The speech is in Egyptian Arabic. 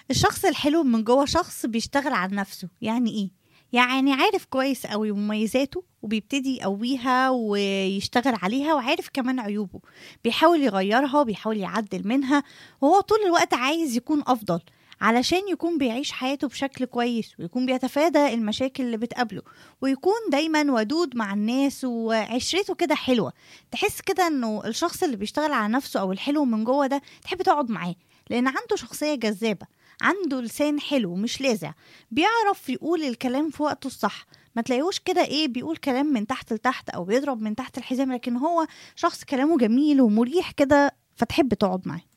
الشخص الحلو من جوه شخص بيشتغل على نفسه يعني ايه يعني عارف كويس قوي مميزاته وبيبتدي يقويها ويشتغل عليها وعارف كمان عيوبه بيحاول يغيرها وبيحاول يعدل منها وهو طول الوقت عايز يكون افضل علشان يكون بيعيش حياته بشكل كويس ويكون بيتفادى المشاكل اللي بتقابله ويكون دايما ودود مع الناس وعشرته كده حلوة تحس كده انه الشخص اللي بيشتغل على نفسه او الحلو من جوه ده تحب تقعد معاه لان عنده شخصية جذابة عنده لسان حلو مش لاذع بيعرف يقول الكلام في وقته الصح ما تلاقيهوش كده ايه بيقول كلام من تحت لتحت او بيضرب من تحت الحزام لكن هو شخص كلامه جميل ومريح كده فتحب تقعد معاه